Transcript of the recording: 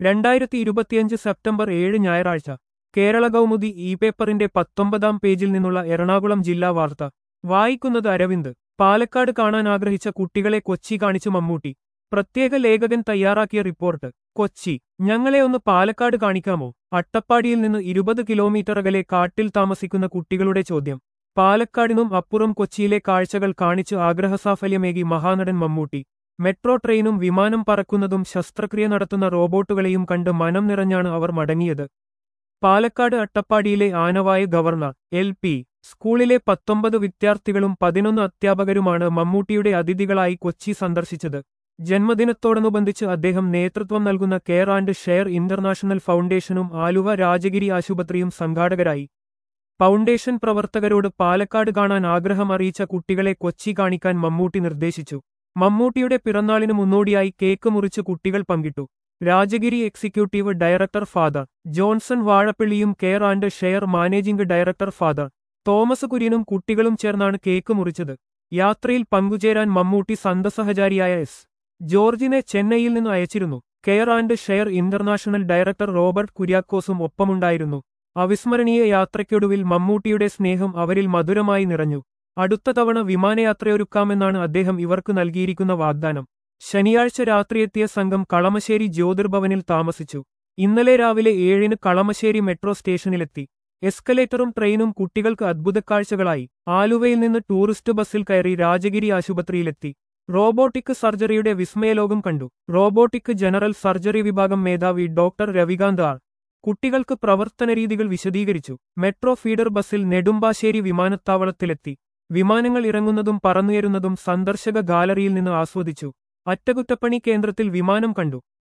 രണ്ടായിരത്തി ഇരുപത്തിയഞ്ച് സെപ്റ്റംബർ ഏഴ് ഞായറാഴ്ച കേരള കൗമുദി ഇ പേപ്പറിന്റെ പത്തൊമ്പതാം പേജിൽ നിന്നുള്ള എറണാകുളം ജില്ലാ വാർത്ത വായിക്കുന്നത് അരവിന്ദ് പാലക്കാട് കാണാൻ ആഗ്രഹിച്ച കുട്ടികളെ കൊച്ചി കാണിച്ചു മമ്മൂട്ടി പ്രത്യേക ലേഖകൻ തയ്യാറാക്കിയ റിപ്പോർട്ട് കൊച്ചി ഞങ്ങളെ ഒന്ന് പാലക്കാട് കാണിക്കാമോ അട്ടപ്പാടിയിൽ നിന്ന് ഇരുപത് കിലോമീറ്റർ അകലെ കാട്ടിൽ താമസിക്കുന്ന കുട്ടികളുടെ ചോദ്യം പാലക്കാടിനും അപ്പുറം കൊച്ചിയിലെ കാഴ്ചകൾ കാണിച്ചു ആഗ്രഹസാഫല്യമേകി മഹാനടൻ മമ്മൂട്ടി മെട്രോ ട്രെയിനും വിമാനം പറക്കുന്നതും ശസ്ത്രക്രിയ നടത്തുന്ന റോബോട്ടുകളെയും കണ്ട് മനം നിറഞ്ഞാണ് അവർ മടങ്ങിയത് പാലക്കാട് അട്ടപ്പാടിയിലെ ആനവായ ഗവർണർ എൽ പി സ്കൂളിലെ പത്തൊമ്പത് വിദ്യാർത്ഥികളും പതിനൊന്ന് അധ്യാപകരുമാണ് മമ്മൂട്ടിയുടെ അതിഥികളായി കൊച്ചി സന്ദർശിച്ചത് ജന്മദിനത്തോടനുബന്ധിച്ച് അദ്ദേഹം നേതൃത്വം നൽകുന്ന കെയർ ആൻഡ് ഷെയർ ഇന്റർനാഷണൽ ഫൗണ്ടേഷനും ആലുവ രാജഗിരി ആശുപത്രിയും സംഘാടകരായി ഫൗണ്ടേഷൻ പ്രവർത്തകരോട് പാലക്കാട് കാണാൻ ആഗ്രഹം അറിയിച്ച കുട്ടികളെ കൊച്ചി കാണിക്കാൻ മമ്മൂട്ടി നിർദ്ദേശിച്ചു മമ്മൂട്ടിയുടെ പിറന്നാളിന് മുന്നോടിയായി കേക്ക് മുറിച്ച് കുട്ടികൾ പങ്കിട്ടു Rajagiri executive director father Johnson വാഴപ്പിള്ളിയും care and share managing director father Thomas കുര്യനും കുട്ടികളും ചേർന്നാണ് കേക്ക് മുറിച്ചത് യാത്രയിൽ പങ്കുചേരാൻ മമ്മൂട്ടി സന്തസഹചാരിയായ എസ് ജോർജിനെ ചെന്നൈയിൽ നിന്ന് അയച്ചിരുന്നു care and share international director Robert കുര്യാക്കോസും ഒപ്പമുണ്ടായിരുന്നു അവിസ്മരണീയ യാത്രയ്ക്കൊടുവിൽ മമ്മൂട്ടിയുടെ സ്നേഹം അവരിൽ മധുരമായി നിറഞ്ഞു അടുത്ത തവണ വിമാനയാത്രയൊരുക്കാമെന്നാണ് അദ്ദേഹം ഇവർക്ക് നൽകിയിരിക്കുന്ന വാഗ്ദാനം ശനിയാഴ്ച രാത്രിയെത്തിയ സംഘം കളമശ്ശേരി ജ്യോതിർഭവനിൽ താമസിച്ചു ഇന്നലെ രാവിലെ ഏഴിന് കളമശ്ശേരി മെട്രോ സ്റ്റേഷനിലെത്തി എസ്കലേറ്ററും ട്രെയിനും കുട്ടികൾക്ക് അദ്ഭുതക്കാഴ്ചകളായി ആലുവയിൽ നിന്ന് ടൂറിസ്റ്റ് ബസ്സിൽ കയറി രാജഗിരി ആശുപത്രിയിലെത്തി റോബോട്ടിക് സർജറിയുടെ വിസ്മയലോകം കണ്ടു റോബോട്ടിക് ജനറൽ സർജറി വിഭാഗം മേധാവി ഡോക്ടർ രവികാന്ത് ആർ കുട്ടികൾക്ക് പ്രവർത്തനരീതികൾ വിശദീകരിച്ചു മെട്രോ ഫീഡർ ബസ്സിൽ നെടുമ്പാശ്ശേരി വിമാനത്താവളത്തിലെത്തി വിമാനങ്ങൾ ഇറങ്ങുന്നതും പറന്നുയരുന്നതും സന്ദർശക ഗാലറിയിൽ നിന്ന് ആസ്വദിച്ചു അറ്റകുറ്റപ്പണി കേന്ദ്രത്തിൽ വിമാനം കണ്ടു